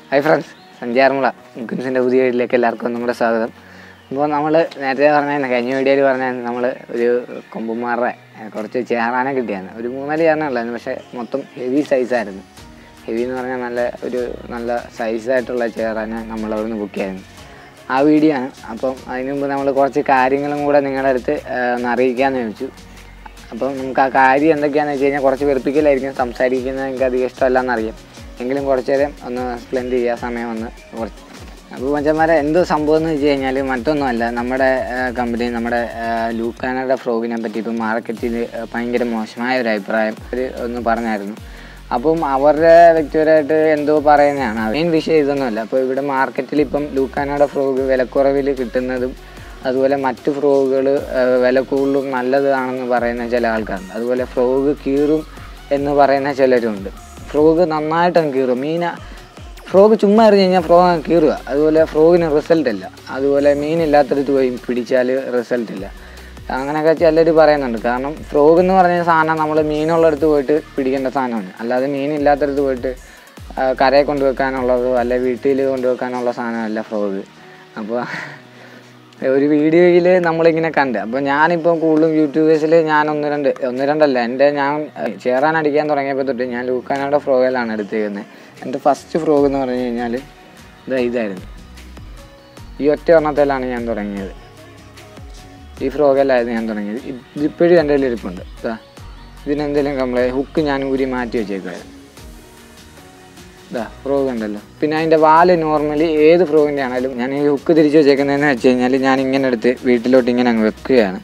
Hi friends സഞ്ചാരമുള മുക്കുൻസിൻ്റെ പുതിയ വീട്ടിലേക്ക് എല്ലാവർക്കും നമ്മുടെ സ്വാഗതം ഇപ്പോൾ നമ്മൾ നേരത്തെ പറഞ്ഞ കഴിഞ്ഞ വീഡിയോയിൽ പറഞ്ഞ നമ്മൾ ഒരു കൊമ്പന്മാരുടെ കുറച്ച് ചേറാനെ കിട്ടിയാണ് ഒരു മൂന്നാല് ചേർന്നുള്ളായിരുന്നു പക്ഷേ മൊത്തം ഹെവി സൈസായിരുന്നു ഹെവി എന്ന് പറഞ്ഞാൽ നല്ല ഒരു നല്ല സൈസായിട്ടുള്ള ചേറാനെ നമ്മൾ അവിടുന്ന് ബുക്ക് ചെയ്യായിരുന്നു ആ വീഡിയോ ആണ് അപ്പം അതിന് മുമ്പ് നമ്മൾ കുറച്ച് കാര്യങ്ങളും കൂടെ നിങ്ങളുടെ അടുത്ത് ആ, ഒന്ന് അറിയിക്കാമെന്ന് ചോദിച്ചു അപ്പം നമുക്ക് ആ കാര്യം എന്തൊക്കെയാണെന്ന് വെച്ച് കഴിഞ്ഞാൽ കുറച്ച് വെറുപ്പിക്കലായിരിക്കും സംസാരിക്കുന്നത് എനിക്ക് അധികം ഇഷ്ടമല്ലെന്നറിയാം എങ്കിലും കുറച്ച് നേരം ഒന്ന് സ്പ്ലെൻഡ് ചെയ്യുക സമയം ഒന്ന് കുറച്ച് അപ്പോൾ മച്ചന്മാരെ എന്തോ സംഭവം എന്ന് വെച്ച് കഴിഞ്ഞാൽ മറ്റൊന്നുമല്ല നമ്മുടെ കമ്പനി നമ്മുടെ ആ, ലൂക്കാനയുടെ ഫ്രോഗിനെ പറ്റി ഇപ്പം മാർക്കറ്റിൽ ഭയങ്കര മോശമായ ഒരു അഭിപ്രായം അവർ ഒന്ന് പറഞ്ഞായിരുന്നു അപ്പം അവരുടെ വ്യക്തിപരമായിട്ട് എന്തോ പറയുന്നതാണ് മെയിൻ വിഷയം ഇതൊന്നുമല്ല അപ്പോൾ ഇവിടെ മാർക്കറ്റിൽ ഇപ്പം ലൂക്കാനയുടെ ഫ്രോഗ് വിലക്കുറവിൽ കിട്ടുന്നതും അതുപോലെ മറ്റ് ഫ്രോഗുകൾ വില കൂടുതലും നല്ലതാണെന്ന് പറയുന്ന ചില ആൾക്കാരുണ്ട് അതുപോലെ ഫ്രോഗ് കീറും എന്ന് പറയുന്ന ചിലരുണ്ട് ഫ്രോഗ് നന്നായിട്ട് അങ്ങ് കീറും മീന ഫ്രോഗ് ചുമ്മാ എറിഞ്ഞ് കഴിഞ്ഞാൽ ഫ്രോഗ് അങ്ങ് കീറുക അതുപോലെ ഫ്രോഗിന് റിസൾട്ട് ഇല്ല അതുപോലെ മീനില്ലാത്തടത്ത് പോയി പിടിച്ചാൽ റിസൾട്ട് ഇല്ല അങ്ങനെയൊക്കെ ചിലർ പറയുന്നുണ്ട് കാരണം ഫ്രോഗ് എന്ന് പറഞ്ഞ സാധനം നമ്മൾ മീനുള്ളിടത്ത് പോയിട്ട് പിടിക്കേണ്ട സാധനമാണ് അല്ലാതെ മീനില്ലാത്തടത്ത് പോയിട്ട് ആ, കരയെ കൊണ്ടുവെക്കാനുള്ളതോ അല്ലെ വീട്ടിൽ കൊണ്ടുവെക്കാനുള്ള സാധനമല്ല ഫ്രോഗ് അപ്പോൾ ഒരു വീഡിയോയിൽ നമ്മളിങ്ങനെ കണ്ട് അപ്പോൾ ഞാനിപ്പോൾ കൂടുതലും യൂട്യൂബേഴ്സിൽ ഞാൻ ഒന്ന് രണ്ട് ഒന്ന് രണ്ടല്ല എൻ്റെ ഞാൻ ചേറാൻ അടിക്കാൻ തുടങ്ങിയപ്പോൾ തൊട്ട് ഞാൻ ലൂക്കാനയുടെ ഫ്രോഗിലാണ് എടുത്തേക്കുന്നത് എൻ്റെ ഫസ്റ്റ് ഫ്രോഗ് എന്ന് പറഞ്ഞു കഴിഞ്ഞാൽ ഇതാ ഇതായിരുന്നു ഈ ഒറ്റ എണ്ണത്തിലാണ് ഞാൻ തുടങ്ങിയത് ഈ ഫ്രോഗിലായിരുന്നു ഞാൻ തുടങ്ങിയത് ഇതിപ്പോഴും എൻ്റെ കയ്യിൽ ഇരിപ്പുണ്ട് ഇതാ ഇതിനെന്തെങ്കിലും കംപ്ലൈൻറ്റ് ഹുക്ക് ഞാൻ ഊരി മാറ്റി വെച്ചേക്കുമായിരുന്നു ഇതാ ഫ്രോഗ് ഉണ്ടല്ലോ പിന്നെ അതിൻ്റെ വാല് നോർമലി ഏത് ഫ്രോഗിൻ്റെ ആണെങ്കിലും ഞാൻ ഈ ഹുക്ക് തിരിച്ച് വെച്ചേക്കുന്നതെന്ന് വെച്ച് കഴിഞ്ഞാൽ ഞാൻ ഇങ്ങനെ എടുത്ത് വീട്ടിലോട്ട് ഇങ്ങനെ അങ്ങ് വെക്കുകയാണ്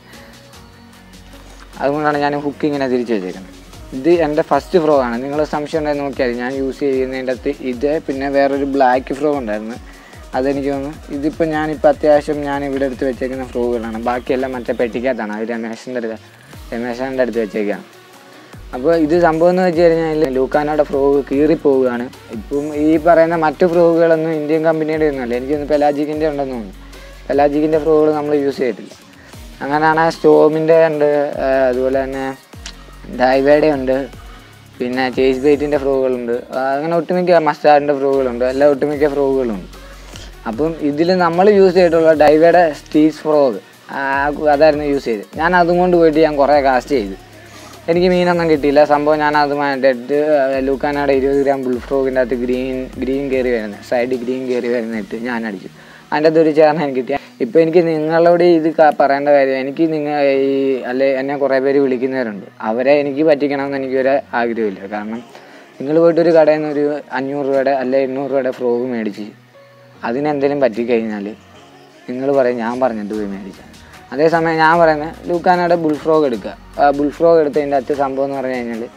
അതുകൊണ്ടാണ് ഞാൻ ഹുക്ക് ഇങ്ങനെ തിരിച്ച് വെച്ചേക്കുന്നത് ഇത് എൻ്റെ ഫസ്റ്റ് ഫ്രോ ആണ് നിങ്ങൾ സംശയം ഉണ്ടെങ്കിൽ നോക്കിയാൽ മതി. ഞാൻ യൂസ് ചെയ്യുന്നതിൻ്റെ അകത്ത് ഇത് പിന്നെ വേറൊരു ബ്ലാക്ക് ഫ്രോ ഉണ്ടായിരുന്നു അതെനിക്ക് തോന്നുന്നു ഇതിപ്പോൾ ഞാനിപ്പോൾ അത്യാവശ്യം ഞാൻ ഇവിടെ എടുത്ത് വെച്ചേക്കുന്ന ഫ്രോഗുകളാണ് ബാക്കിയെല്ലാം മറ്റേ പെട്ടിക്കകത്താണ് അത് രമേശൻ്റെ അടുത്ത് രമേശൻ്റെ അടുത്ത് വെച്ചേക്കാണ് അപ്പോൾ ഇത് സംഭവം എന്ന് വെച്ച് കഴിഞ്ഞാൽ ലൂക്കാനയുടെ ഫ്രോഗ് കീറിപ്പോവുകയാണ് ഇപ്പം ഈ പറയുന്ന മറ്റു ഫ്രോഗുകളൊന്നും ഇന്ത്യൻ കമ്പനിയുടെ ഒന്നുമല്ല എനിക്കൊന്ന് പെലാജിക്കിൻ്റെ ഉണ്ടെന്ന് തോന്നുന്നു പെലാജിക്കിൻ്റെ ഫ്രോഗുകൾ നമ്മൾ യൂസ് ചെയ്തിട്ടില്ല അങ്ങനെയാണ് സ്റ്റോമിൻ്റെ ഉണ്ട് ആ, അതുപോലെ തന്നെ ഡൈവേയുടെ ഉണ്ട് പിന്നെ ചേസ് ബെയ്റ്റിൻ്റെ ഫ്രോഗുകളുണ്ട് ആ, അങ്ങനെ ഒട്ടുമിക്ക മസ്റ്റാർഡിൻ്റെ ഫ്രോഗുകളുണ്ട് എല്ലാ ഒട്ടുമിക്ക ഫ്രോഗുകളുണ്ട് അപ്പം ഇതിൽ നമ്മൾ യൂസ് ചെയ്തിട്ടുള്ള ഡൈവയുടെ സ്റ്റീസ് ഫ്രോഗ് അതായിരുന്നു യൂസ് ചെയ്ത് ഞാൻ അതും കൊണ്ട് പോയിട്ട് ഞാൻ കുറേ കാസ്റ്റ് ചെയ്തു എനിക്ക് മീനൊന്നും കിട്ടിയില്ല സംഭവം ഞാൻ അത് ഡെഡ് ലൂക്കാനയുടെ ഇരുപത് ഗ്രാം ബുൾ ഫ്രോഗിൻ്റെ അകത്ത് ഗ്രീൻ ഗ്രീൻ കയറി വരുന്നത് സൈഡ് ഗ്രീൻ കയറി വരുന്നിട്ട് ഞാൻ അടിച്ചു അതിൻ്റെ അകത്ത് ഒരു ചേർന്ന് എനിക്ക് കിട്ടിയ ഇപ്പോൾ എനിക്ക് നിങ്ങളോട് ഇത് ക- പറയേണ്ട കാര്യം എനിക്ക് നിങ്ങൾ ഈ അല്ലെ എന്നെ കുറേ പേര് വിളിക്കുന്നവരുണ്ട് അവരെ എനിക്ക് പറ്റിക്കണമെന്ന് എനിക്കൊരു ആഗ്രഹമില്ല കാരണം നിങ്ങൾ പോയിട്ട് ഒരു കടയിൽ നിന്ന് ഒരു അഞ്ഞൂറ് രൂപയുടെ അല്ലെ എണ്ണൂറ് രൂപയുടെ ഫ്രോഗ് മേടിച്ച് അതിനെന്തെങ്കിലും പറ്റിക്കഴിഞ്ഞാൽ നിങ്ങൾ പറയും ഞാൻ പറഞ്ഞിട്ട് പോയി മേടിച്ചാൽ അതേസമയം ഞാൻ പറയുന്നത് ലൂക്കാനയുടെ ബുൾ ഫ്രോഗ് എടുക്കുക ആ ബുൾ ഫ്രോഗ് എടുത്തതിൻ്റെ അകത്ത് സംഭവം എന്ന് പറഞ്ഞു കഴിഞ്ഞാൽ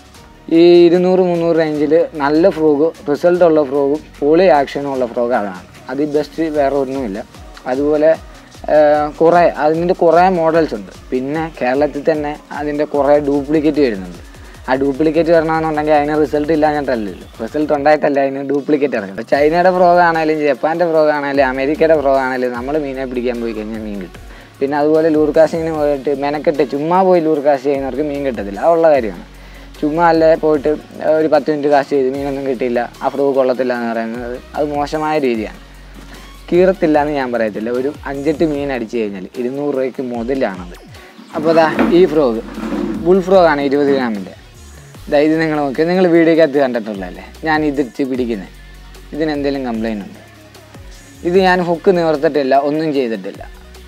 ഈ ഇരുന്നൂറ് മുന്നൂറ് റേഞ്ചിൽ നല്ല ഫ്രോഗ് റിസൾട്ട് ഉള്ള ഫ്രോഗും പോളി ആക്ഷനും ഉള്ള ഫ്രോഗ് അതാണ് അത് ബെസ്റ്റ് വേറെ ഒന്നുമില്ല അതുപോലെ കുറേ അതിൻ്റെ കുറേ മോഡൽസ് ഉണ്ട് പിന്നെ കേരളത്തിൽ തന്നെ അതിൻ്റെ കുറേ ഡ്യൂപ്ലിക്കേറ്റ് വരുന്നുണ്ട് ആ ഡ്യൂപ്ലിക്കേറ്റ് വരണമെന്നുണ്ടെങ്കിൽ അതിന് റിസൾട്ട് ഇല്ലാഞ്ഞിട്ടല്ലല്ലോ റിസൾട്ട് ഉണ്ടായിട്ടല്ല അതിന് ഡ്യൂപ്ലിക്കേറ്റ് ഇറങ്ങും ഇപ്പോൾ ചൈനയുടെ ഫ്രോഗ് ആണെങ്കിലും ജപ്പാൻ്റെ ഫ്രോഗ് ആണെങ്കിലും അമേരിക്കയുടെ ഫ്രോഗ് ആണെങ്കിലും നമ്മൾ മീനെ പിടിക്കാൻ പോയി കഴിഞ്ഞാൽ മീൻ കിട്ടും പിന്നെ അതുപോലെ ലൂർ കാസ്റ്റിങ്ങിന് പോയിട്ട് മെനക്കെട്ട് ചുമ്മാ പോയി ലൂർ കാസ്റ്റ് ചെയ്യുന്നവർക്ക് മീൻ കിട്ടത്തില്ല അതുള്ള കാര്യമാണ് ചുമ്മാ അല്ലേ പോയിട്ട് ഒരു പത്ത് മിനിറ്റ് കാസ്റ്റ് ചെയ്ത് മീനൊന്നും കിട്ടിയില്ല ആ ഫ്രോഗ് കൊള്ളത്തില്ല എന്ന് പറയുന്നത് അത് മോശമായ രീതിയാണ് കീറത്തില്ല എന്ന് ഞാൻ പറയത്തില്ല ഒരു അഞ്ചെട്ട് മീൻ അടിച്ചു കഴിഞ്ഞാൽ ഇരുന്നൂറ് രൂപയ്ക്ക് മുതലാണത് അപ്പോൾ അതാ ഈ ഫ്രോഗ് ബുൾ ഫ്രോഗാണ് ഇരുപത് ഗ്രാമിൻ്റെ ഇതാ ഇത് നിങ്ങൾ നോക്കി നിങ്ങൾ വീഡിയോക്കകത്ത് കണ്ടിട്ടുള്ളതല്ലേ ഞാൻ ഇതിച്ച് പിടിക്കുന്നത് ഇതിന് എന്തെങ്കിലും കംപ്ലൈൻ്റ് ഉണ്ട് ഇത് ഞാൻ ഹുക്ക് നിവർത്തിട്ടില്ല ഒന്നും ചെയ്തിട്ടില്ല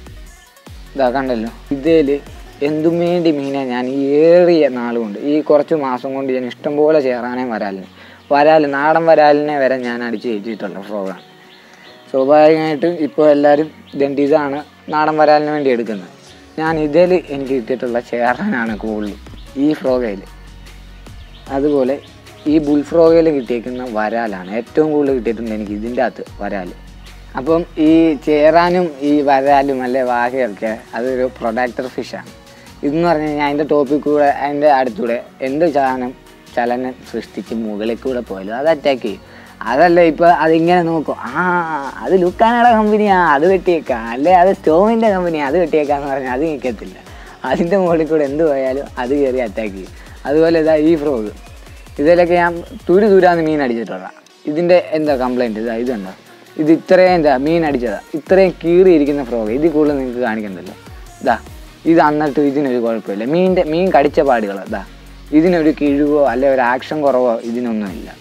ഇതാ കണ്ടല്ലോ ഇതേല് എന്തും വേണ്ടി മീനെ ഞാൻ ഈ ഏറിയ നാളുകൊണ്ട് ഈ കുറച്ച് മാസം കൊണ്ട് ഞാൻ ഇഷ്ടംപോലെ ചേറാനേ വരാലിന് വരാൽ നാടൻ വരാലിനെ വരെ ഞാൻ അടിച്ച് കയറ്റിയിട്ടുള്ള ഫ്രോഗാണ് സ്വാഭാവികമായിട്ടും ഇപ്പോൾ എല്ലാവരും ദണ്ടീസാണ് നാടൻ വരാലിന് വേണ്ടി എടുക്കുന്നത് ഞാൻ ഇതിൽ എനിക്ക് കിട്ടിയിട്ടുള്ള ചേറാനാണ് കൂടുതലും ഈ ഫ്രോഗയിൽ അതുപോലെ ഈ ബുൾ ഫ്രോഗയിൽ കിട്ടിയേക്കുന്ന വരാലാണ് ഏറ്റവും കൂടുതൽ കിട്ടിയിട്ടുണ്ട് എനിക്ക് ഇതിൻ്റെ അകത്ത് വരാൽ അപ്പം ഈ ചേറാനും ഈ വരാലും അല്ലെ വാഹയൊക്കെ അതൊരു പ്രൊഡക്റ്റർ ഫിഷാണ് ഇതെന്ന് പറഞ്ഞു കഴിഞ്ഞാൽ അതിൻ്റെ ടോപ്പിൽ കൂടെ അതിൻ്റെ അടുത്തൂടെ എന്ത് ചലനം ചലനം സൃഷ്ടിച്ച് മുകളിൽ കൂടെ പോയാലും അത് അറ്റാക്ക് ചെയ്യും അതല്ല ഇപ്പോൾ അതിങ്ങനെ നോക്കും ആ അത് ലുക്കാനയുടെ കമ്പനിയാ അത് വെട്ടിയേക്കാം അല്ലെ അത് സ്റ്റോമിൻ്റെ കമ്പനിയാ അത് വെട്ടിയേക്കാന്ന് പറഞ്ഞാൽ അത് നിൽക്കത്തില്ല അതിൻ്റെ മുകളിൽ കൂടെ എന്ത് പോയാലും അത് കയറി അറ്റാക്ക് ചെയ്യും അതുപോലെ ഇതാ ഈ ഫ്രോഗ് ഇതിലൊക്കെ ഞാൻ തുരു തുരാന്ന് മീൻ അടിച്ചിട്ടുള്ള ഇതിൻ്റെ എന്താ കംപ്ലൈൻറ്റ് ഇതാ ഇതുണ്ടോ ഇത് ഇത്രയും എന്താ മീൻ അടിച്ചതാ ഇത്രയും കീറിയിരിക്കുന്ന ഫ്രോഗ് ഇതിൽ കൂടുതൽ നിങ്ങൾക്ക് കാണിക്കണ്ടല്ലോ ഇതാ ഇത് എന്നിട്ട് ഇതിനൊരു കുഴപ്പമില്ല മീനിൻ്റെ മീൻ കടിച്ച പാടുകൾ ഇതാ ഇതിനൊരു കിഴിവോ അല്ലെ ഒരു ആക്ഷൻ കുറവോ ഇതിനൊന്നുമില്ല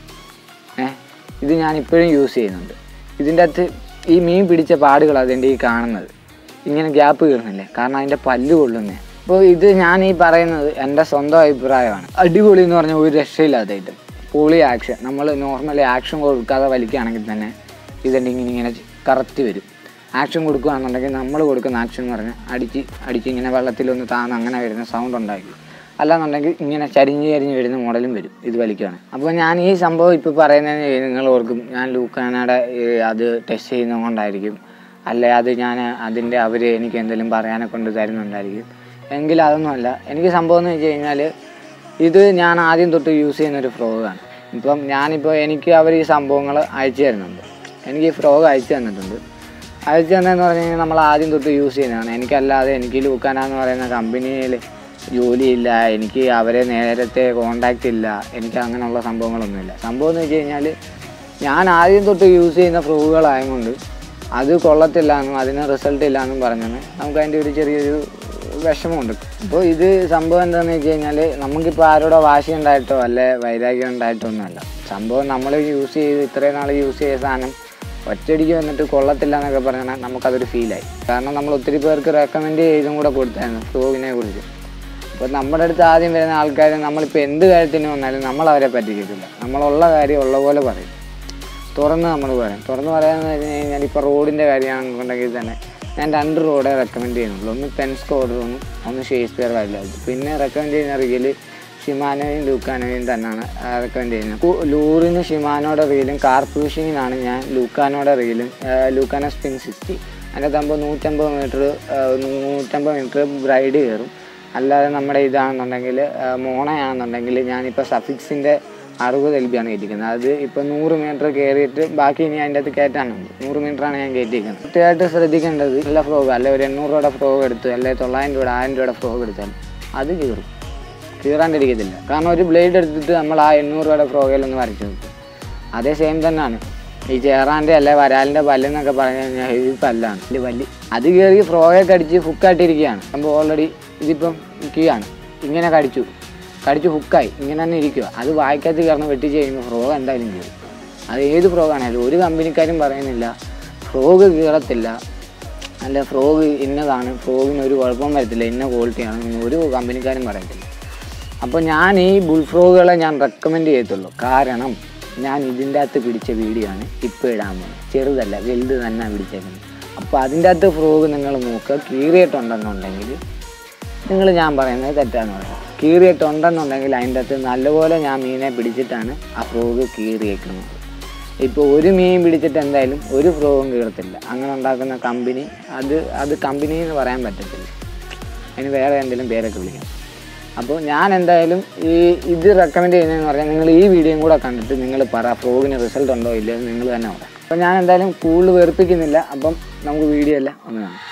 ഏ ഇത് ഞാൻ ഇപ്പോഴും യൂസ് ചെയ്യുന്നുണ്ട് ഇതിൻ്റെ അകത്ത് ഈ മീൻ പിടിച്ച പാടുകൾ അതിൻ്റെ ഈ കാണുന്നത് ഇങ്ങനെ ഗ്യാപ്പ് കീറുന്നില്ലേ കാരണം അതിൻ്റെ പല്ല് കൊള്ളുന്നേ അപ്പോൾ ഇത് ഞാൻ ഈ പറയുന്നത് എൻ്റെ സ്വന്തം അഭിപ്രായമാണ് അടിപൊളി എന്ന് പറഞ്ഞാൽ ഒരു രക്ഷയില്ലാതായിട്ട് പൊളി ആക്ഷൻ നമ്മൾ നോർമലി ആക്ഷൻ കൊടുക്കാതെ വലിക്കുകയാണെങ്കിൽ തന്നെ ഇതുണ്ടെങ്കിൽ ഇങ്ങനെ കറക്റ്റ് വരും ആക്ഷൻ കൊടുക്കുകയാണെന്നുണ്ടെങ്കിൽ നമ്മൾ കൊടുക്കുന്ന ആക്ഷൻ എന്ന് പറഞ്ഞാൽ അടിച്ച് അടിച്ച് ഇങ്ങനെ വെള്ളത്തിലൊന്ന് താന്ന് അങ്ങനെ വരുന്ന സൗണ്ട് ഉണ്ടായിരിക്കും അല്ലാന്നുണ്ടെങ്കിൽ ഇങ്ങനെ ചരിഞ്ഞ് ചരിഞ്ഞ് വരുന്ന മോഡലും വരും ഇത് വലിക്കുകയാണ് അപ്പോൾ ഞാൻ ഈ സംഭവം ഇപ്പോൾ പറയുന്നതിന് നിങ്ങൾ ഓർക്കും ഞാൻ ലൂക്കാനയുടെ ഈ അത് ടെസ്റ്റ് ചെയ്യുന്നത് കൊണ്ടായിരിക്കും അല്ലെ അത് ഞാൻ അതിൻ്റെ അവർ എനിക്ക് എന്തെങ്കിലും പറയാനെ കൊണ്ട് തരുന്നുണ്ടായിരിക്കും എങ്കിൽ അതൊന്നുമല്ല എനിക്ക് സംഭവം എന്ന് വെച്ച് കഴിഞ്ഞാൽ ഇത് ഞാൻ ആദ്യം തൊട്ട് യൂസ് ചെയ്യുന്ന ഒരു ഫ്രോഗാണ് ഇപ്പം ഞാനിപ്പോൾ എനിക്ക് അവർ ഈ സംഭവങ്ങൾ അയച്ചു തരുന്നുണ്ട് എനിക്ക് ഈ ഫ്രോഗ് അയച്ചു തന്നിട്ടുണ്ട് അയച്ചു തന്നതെന്ന് പറഞ്ഞു കഴിഞ്ഞാൽ നമ്മൾ ആദ്യം തൊട്ട് യൂസ് ചെയ്യുന്നതാണ് എനിക്കല്ലാതെ എനിക്ക് ലൂക്കാന എന്ന് പറയുന്ന കമ്പനിയിൽ ജോലിയില്ല എനിക്ക് അവരെ നേരത്തെ കോണ്ടാക്റ്റ് ഇല്ല എനിക്ക് അങ്ങനെയുള്ള സംഭവങ്ങളൊന്നുമില്ല സംഭവം എന്ന് വെച്ച് കഴിഞ്ഞാൽ ഞാൻ ആദ്യം തൊട്ട് യൂസ് ചെയ്യുന്ന ഫ്രോഗുകളായതുകൊണ്ട് അത് കൊള്ളത്തില്ല എന്നും അതിന് റിസൾട്ട് ഇല്ല എന്നും പറഞ്ഞാൽ നമുക്ക് അതിൻ്റെ ഒരു ചെറിയൊരു വിഷമമുണ്ട് അപ്പോൾ ഇത് സംഭവം എന്താണെന്ന് വെച്ച് കഴിഞ്ഞാൽ നമുക്കിപ്പോൾ ആരോടോ വാശി ഉണ്ടായിട്ടോ അല്ലെ വൈരാഗ്യം ഉണ്ടായിട്ടോ ഒന്നുമല്ല സംഭവം നമ്മൾ യൂസ് ചെയ്ത് ഇത്രയും നാൾ യൂസ് ചെയ്ത സാധനം ഒറ്റയടിക്ക് വന്നിട്ട് കൊള്ളത്തില്ല എന്നൊക്കെ പറഞ്ഞാൽ നമുക്കതൊരു ഫീലായി കാരണം നമ്മൾ ഒത്തിരി പേർക്ക് റെക്കമെൻഡ് ചെയ്തും കൂടെ കൊടുത്തായിരുന്നു ഫ്രോഗിനെ കുറിച്ച് അപ്പോൾ നമ്മുടെ അടുത്ത് ആദ്യം വരുന്ന ആൾക്കാർ നമ്മളിപ്പോൾ എന്ത് കാര്യത്തിന് വന്നാലും നമ്മൾ അവരെ പറ്റിക്കത്തില്ല നമ്മളുള്ള കാര്യം ഉള്ള പോലെ പറയും തുറന്ന് നമ്മൾ പറയാം തുറന്ന് പറയാമെന്ന് വെച്ച് കഴിഞ്ഞാൽ ഇപ്പോൾ റോഡിൻ്റെ കാര്യമാണെന്നുണ്ടെങ്കിൽ തന്നെ ഞാൻ രണ്ട് റോഡേ റെക്കമെൻഡ് ചെയ്യുന്നുള്ളൂ ഒന്ന് പെൻസ്കോഡറും ഒന്ന് ഷേക്സ്പിയർ വൈൽഡ് പിന്നെ റെക്കമെൻഡ് ചെയ്യുന്ന റീൽ ഷിമാനോയും ലൂക്കാനോയും തന്നെയാണ് റെക്കമെൻഡ് ചെയ്യുന്നത് കു- ലൂറിന് ഷിമാനോയുടെ റീലും കാർ ഫിഷിങ്ങിനാണ് ഞാൻ ലൂക്കാനോയുടെ റീലും ലൂക്കാനോ സ്പിൻ സിക്സ്റ്റി അതിൻ്റെ തമ്പ് നൂറ്റമ്പത് മീറ്റർ നൂറ്റമ്പത് മീറ്റർ ബ്രൈഡ് കയറും അല്ലാതെ നമ്മുടെ ഇതാണെന്നുണ്ടെങ്കിൽ മോണയാണെന്നുണ്ടെങ്കിൽ ഞാനിപ്പോൾ സഫിക്സിൻ്റെ അറുപത് എൽ ബി ആണ് കയറ്റിക്കുന്നത് അത് ഇപ്പോൾ നൂറ് മീറ്റർ കയറിയിട്ട് ബാക്കി ഇനി അതിൻ്റെ അകത്ത് കയറ്റാനുണ്ട് നൂറ് മീറ്ററാണ് ഞാൻ കയറ്റിയിരിക്കുന്നത് കൃത്യമായിട്ട് ശ്രദ്ധിക്കേണ്ടത് നല്ല ഫ്രോഗ് അല്ലെ ഒരു എണ്ണൂറ് രൂപയുടെ ഫ്രോഗ് എടുത്ത് അല്ലെ തൊള്ളായിരം രൂപയുടെ ആയിരം രൂപയുടെ ഫ്രോഗ് എടുത്താൽ അത് കീറും കീറാണ്ടിരിക്കത്തില്ല കാരണം ഒരു ബ്ലേഡ് എടുത്തിട്ട് നമ്മൾ ആ എണ്ണൂറ് രൂപയുടെ ഫ്രോഗയിലൊന്ന് വരച്ചു നോക്കും അതേ സെയിം തന്നെയാണ് ഈ ചേറാൻ്റെ അല്ലെ വരാലിൻ്റെ പല്ലെന്നൊക്കെ പറഞ്ഞു കഴിഞ്ഞാൽ ഹെവി പല്ലാണ് ഇത് പല്ല് അത് കയറി ഫ്രോയൊക്കെ അടിച്ച് ഹുക്കായിട്ടിരിക്കുകയാണ് നമ്മൾ ഓൾറെഡി ഇതിപ്പം കീയാണ് ഇങ്ങനെ കടിച്ചു കടിച്ച് ഹുക്കായി ഇങ്ങനെ തന്നെ ഇരിക്കുക അത് വായിക്കകത്ത് കയറുന്ന വെട്ടിച്ച് കഴിയുമ്പോൾ ഫ്രോഗ് എന്തായാലും കീറും അത് ഏത് ഫ്രോഗാണേലും ഒരു കമ്പനിക്കാരും പറയുന്നില്ല ഫ്രോഗ് കീറത്തില്ല അല്ല ഫ്രോഗ് ഇന്നതാണ് ഫ്രോഗിന് ഒരു കുഴപ്പം വരത്തില്ല ഇന്ന ക്വാളിറ്റിയാണ് എന്ന് ഒരു കമ്പനിക്കാരും പറയത്തില്ല അപ്പോൾ ഞാൻ ഈ ബുൾ ഫ്രോഗുകളെ ഞാൻ റെക്കമെൻഡ് ചെയ്യത്തുള്ളൂ കാരണം ഞാൻ ഇതിൻ്റെ അകത്ത് പിടിച്ച വീഡിയോ ആണ് ഇപ്പോൾ ഇടാൻ പോകുന്നത് ചെറുതല്ല വലുത് തന്നെ പിടിച്ചേക്കുന്നത് അപ്പോൾ അതിൻ്റെ അകത്ത് ഫ്രോഗ് നിങ്ങൾ നോക്കുക കീറിയിട്ടുണ്ടെന്നുണ്ടെങ്കിൽ നിങ്ങൾ ഞാൻ പറയുന്നത് തെറ്റാന്ന് പറയാം കീറിയിട്ടുണ്ടെന്നുണ്ടെങ്കിൽ അതിൻ്റെ അകത്ത് നല്ലപോലെ ഞാൻ മീനെ പിടിച്ചിട്ടാണ് ആ ഫ്രോഗ് കീറിയേക്കുന്നത് ഇപ്പോൾ ഒരു മീൻ പിടിച്ചിട്ട് എന്തായാലും ഒരു ഫ്രോഗും കീറത്തില്ല അങ്ങനെ ഉണ്ടാക്കുന്ന കമ്പനി അത് അത് കമ്പനി എന്ന് പറയാൻ പറ്റത്തില്ല അതിന് വേറെ എന്തെങ്കിലും പേരൊക്കെ വിളിക്കാം അപ്പോൾ ഞാൻ എന്തായാലും ഈ ഇത് റെക്കമെൻഡ് ചെയ്യുന്നതെന്ന് പറഞ്ഞാൽ നിങ്ങൾ ഈ വീഡിയോയും കൂടെ കണ്ടിട്ട് നിങ്ങൾ പറ ഫ്രോഗിന് റിസൾട്ട് ഉണ്ടോ ഇല്ലയോ എന്ന് നിങ്ങൾ തന്നെ പറയാം അപ്പോൾ ഞാൻ എന്തായാലും കൂടുതൽ വെറുപ്പിക്കുന്നില്ല അപ്പം നമുക്ക് വീഡിയോ അല്ല ഒന്ന് കാണാം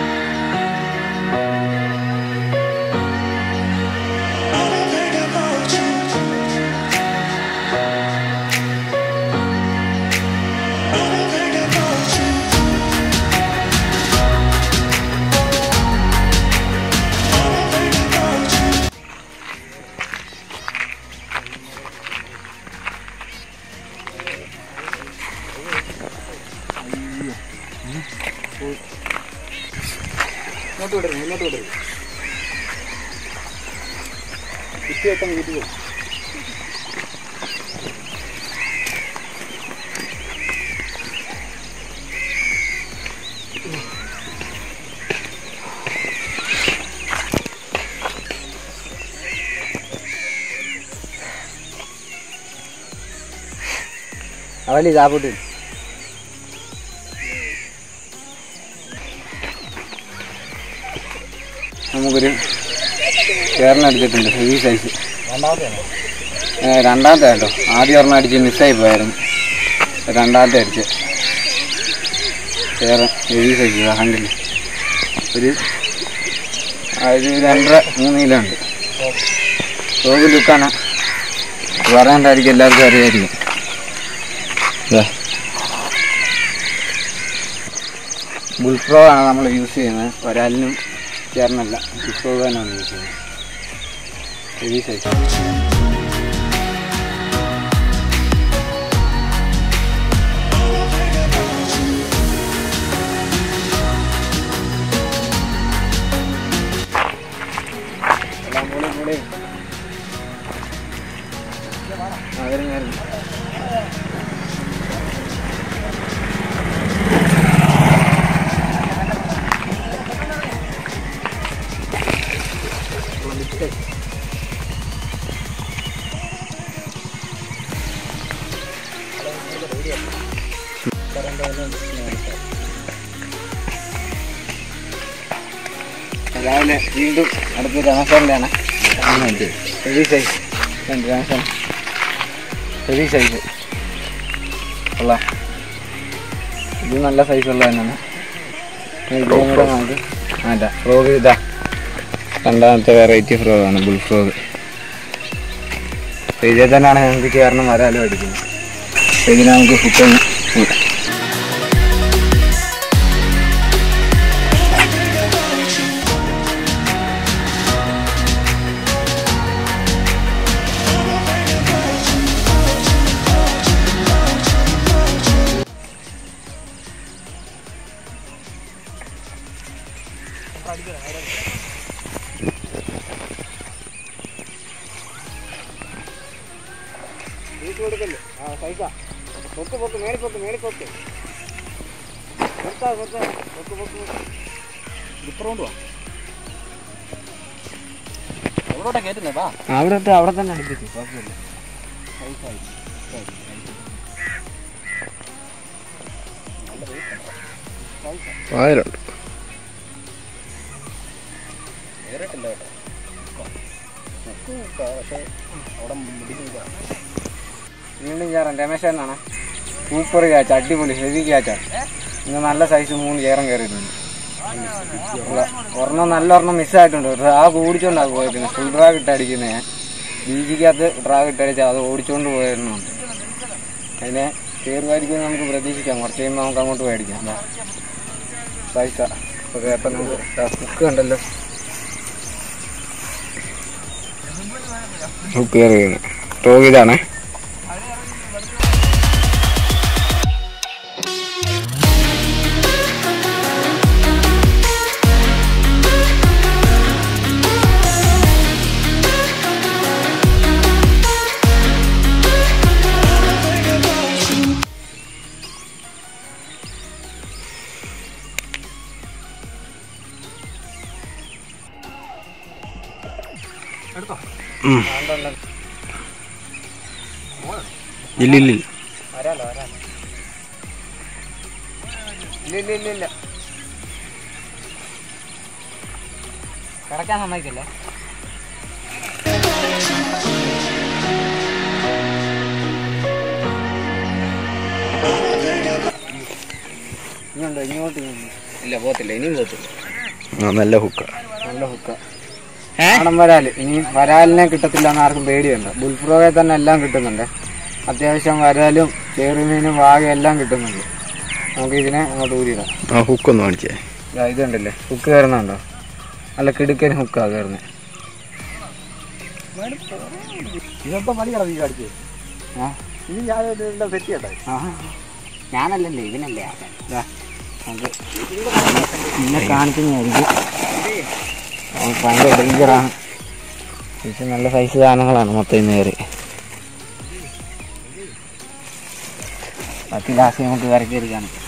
ഇങ്ങോട്ട് വിടരുത് ഇങ്ങോട്ട് വിടരുത് കുത്തിയേക്കാൻ വീട്ടിൽ പോകും അവലി ചാപ്പിട്ട് നമുക്കൊരു ചേർന്ന് എടുത്തിട്ടുണ്ട് ഹെവി സൈസ് രണ്ടാമത്തെ കേട്ടോ ആദ്യം ഒരെണ്ണം അടിച്ച് മിസ്സായി പോയായിരുന്നു രണ്ടാമത്തെ അടിച്ച് ചേർ ഹെവി സൈസ് ഹാൻഡിൽ ഒരു ആ, ഒരു രണ്ടര മൂന്ന് കിലോ ഉണ്ട് തോക്ക് ലുക്കാണ് പറയാണ്ടായിരിക്കും എല്ലാവർക്കും അറിയായിരിക്കും ഇതാ ബുൾപ്രോ ആണ് നമ്മൾ യൂസ് ചെയ്യുന്നത് ഒരാളിനും ചേർന്നല്ല ബുൾപ്രോ തന്നെയാണ് യൂസ് ചെയ്യുന്നത് ഹെവി സൈസ് എല്ലാം കൂടി കൂടി ആ വരുന്നു വരുന്നു രാവിലെ വീണ്ടും അടുത്ത രാമസാറിൻ്റെയാണ് ഹെവി സൈസ് രാമസാൻ ഹെവി സൈസ് കൊള്ളാം ഇത് നല്ല സൈസ് ഉള്ള തന്നെയാണ് ഇതും കൂടെ നമുക്ക് അല്ല ഫ്രോഗ് ഇതാ രണ്ടാമത്തെ വെറൈറ്റി ഫ്രോഗ് ആണ് ബുൾ ഫ്രോഗ് അപ്പോൾ ഇതിൽ തന്നെയാണ് ഞങ്ങൾക്ക് കയറണം വരാലും അടിക്കുന്നത് അപ്പോൾ ഇതിന് നമുക്ക് ഹുക്കൊന്ന് അവിടെ അവിടെ തന്നെ അടുപ്പിച്ചു കുഴപ്പമില്ല ആയിരമുണ്ട് വീണ്ടും ചേറാൻ രമേശ് എന്നാണ് സൂപ്പർ ക്യാച്ച് അടിപൊളി ഹെവി ക്യാച്ചാണ് ഇന്ന് നല്ല സൈസ് മൂന്ന് ചേരം കയറിയിട്ടുണ്ട് ഉള്ള- ഒരെണ്ണം നല്ല ഒരെണ്ണം മിസ്സായിട്ടുണ്ട് ഡ്രാഗ് ഓടിച്ചോണ്ടാണ് പോയിരിക്കുന്നത് ഫുൾ ഡ്രാഗ് ഇട്ട് അടിക്കുന്നത് ഞാൻ ബീജിക്കകത്ത് ഡ്രാഗ് ഇട്ട് അടിച്ചാൽ അത് ഓടിച്ചോണ്ട് പോയിരുന്നുണ്ട് അതിനെ കയറുമായിരിക്കും നമുക്ക് പ്രതീക്ഷിക്കാം കുറച്ച് കഴിയുമ്പോൾ നമുക്ക് അങ്ങോട്ട് മേടിക്കാം ദാ. പൈസ ഓക്കെ അപ്പം നമുക്ക് ബുക്ക് കണ്ടല്ലോ ഹുക്ക് കയറിയത് ഫ്രോഗ് ഇതാണ് ഉം. ഇല്ല ഇല്ല ഇല്ല. വരാലോ വരാലോ ഇല്ല ഇല്ല ഇല്ല ഇല്ല കിടക്കാൻ സമ്മതിക്കില്ലേ ഇങ്ങോട്ടോ ഇങ്ങോട്ട് ഇങ്ങോട്ട്. ഇല്ല പോത്തില്ല ഇനിയും പോത്തില്ല ആ നല്ല ഹുക്ക നല്ല ഹുക്ക നാടൻ വരാല് ഇനി വരാലിനെ കിട്ടത്തില്ല എന്ന് ആർക്കും പേടിയുണ്ട് ബുൾഫ്രോയെ തന്നെ എല്ലാം കിട്ടുന്നുണ്ട് അത്യാവശ്യം വരാലും ചേറുമീനും വാഗയും എല്ലാം കിട്ടുന്നുണ്ട് നമുക്ക് ഇതിനെ അങ്ങോട്ട് ഊരിയിടാം ആ ഹുക്കൊന്ന് കാണിച്ചേ ദാ ഇതുണ്ടല്ലേ ഹുക്ക് കയറുന്നുണ്ടോ നല്ല കിടുക്കൻ ഹുക്കാ കയറുന്നത് ഇതൊക്കെ മണി കളഞ്ഞു കാണിച്ചത് ആ ഇനി ഞാൻ സെറ്റ് ചെയ്യട്ടെ ആ ഞാനല്ലല്ലേ ഇതിനല്ലേ ആക്കാൻ. ദാ, നമുക്ക് പിന്നെ കാണിക്കുന്നതായിരിക്കും അത് ഭയങ്കര ഡേഞ്ചറാണ് ഇത് നല്ല സൈസ് സാധനങ്ങളാണ് മൊത്തം ഇന്ന് കയറി ബാക്കി ലാസ്റ്റ് നമുക്ക് കറി കയറി കാണിക്കാം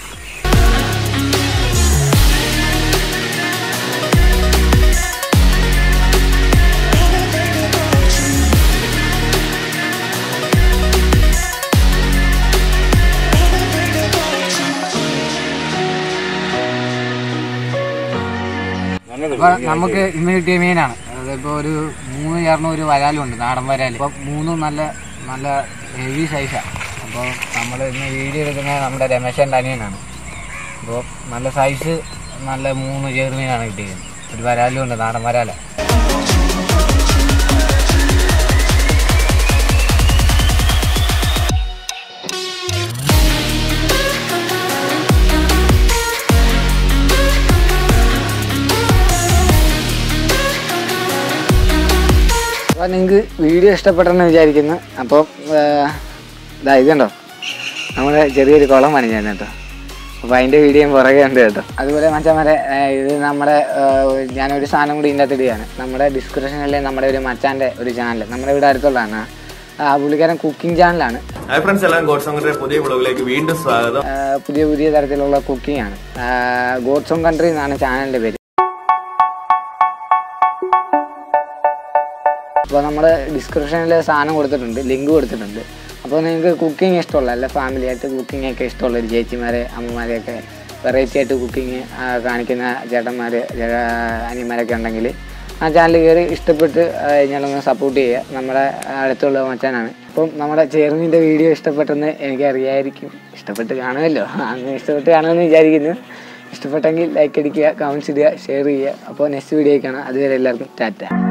അപ്പൊ നമുക്ക് ഇന്ന് കിട്ടിയ മീനാണ് അതിപ്പോ ഒരു മൂന്ന് ചേർന്ന ഒരു വരാലും ഉണ്ട് നാടൻ വരാല് അപ്പൊ മൂന്നും നല്ല നല്ല ഹെവി സൈസാണ് അപ്പോൾ നമ്മൾ ഇന്ന് വീഡിയോ എടുക്കുന്നത് നമ്മുടെ രമേശൻ്റെ അനിയനാണ് അപ്പോൾ നല്ല സൈസ് നല്ല മൂന്ന് ചേർമീനാണ് കിട്ടിയത് ഒരു വരാലും ഉണ്ട് നാടൻ വരാല അപ്പോൾ നിങ്ങൾക്ക് വീഡിയോ ഇഷ്ടപ്പെട്ടെന്ന് വിചാരിക്കുന്നു അപ്പോൾ ഇതാ ഇതുണ്ടോ നമ്മുടെ ചെറിയൊരു കുളം പണിഞ്ഞാണ് കേട്ടോ അപ്പോൾ അതിൻ്റെ വീഡിയോ പുറകെ ഉണ്ട് കേട്ടോ അതുപോലെ മച്ചാന്മാരെ ഏർ ഇത് നമ്മുടെ ഏർ, ഞാനൊരു സാധനം കൂടി ഇതിൻ്റെ അകത്ത് ഇടുകയാണ് നമ്മുടെ ഡിസ്ക്രിപ്ഷനിൽ നമ്മുടെ ഒരു മച്ചാൻ്റെ ഒരു ചാനൽ നമ്മുടെ ഇവിടെ അടുത്തുള്ളതാണ് ആ പുള്ളിക്കാരൻ കുക്കിംഗ് ചാനലാണ് ഹായ് ഫ്രണ്ട്സ് എല്ലാം ഗോഡ്സോങ്ങിന്റെ പുതിയ വ്ളോഗിലേക്ക് വീണ്ടും സ്വാഗതം ആ, പുതിയ പുതിയ തരത്തിലുള്ള കുക്കിംഗ് ആണ് ഗോഡ്സ് ഓൺ കൺട്രി എന്നാണ് ചാനലിൻ്റെ പേര് അപ്പോൾ നമ്മൾ ഡിസ്ക്രിപ്ഷനിൽ സാധനം കൊടുത്തിട്ടുണ്ട് ലിങ്ക് കൊടുത്തിട്ടുണ്ട് അപ്പോൾ നിങ്ങൾക്ക് കുക്കിംഗ് ഇഷ്ടമുള്ള അല്ല ഫാമിലി ആയിട്ട് കുക്കിംഗ് ഒക്കെ ഇഷ്ടമുള്ള ഒരു ചേച്ചിമാരെ അമ്മമാരെയൊക്കെ വെറൈറ്റി ആയിട്ട് കുക്കിംഗ് കാണിക്കുന്ന ചേട്ടന്മാർ അനിയന്മാരൊക്കെ ഉണ്ടെങ്കിൽ ആ ചാനൽ കയറി ഇഷ്ടപ്പെട്ട് ആ, കഴിഞ്ഞാലൊന്ന് സപ്പോർട്ട് ചെയ്യുക നമ്മുടെ അടുത്തുള്ള മച്ചാനാണ് അപ്പം നമ്മുടെ ചേർന്നിൻ്റെ വീഡിയോ ഇഷ്ടപ്പെട്ടെന്ന് എനിക്കറിയായിരിക്കും ഇഷ്ടപ്പെട്ട് കാണുമല്ലോ അന്ന് ഇഷ്ടപ്പെട്ട് കാണുമെന്ന് വിചാരിക്കുന്നു ഇഷ്ടപ്പെട്ടെങ്കിൽ ലൈക്ക് അടിക്കുക കമൻറ്റ്സ് ഇടുക ഷെയർ ചെയ്യുക അപ്പോൾ നെക്സ്റ്റ് വീഡിയോ കാണാം അതുവരെ എല്ലാവർക്കും ടാറ്റ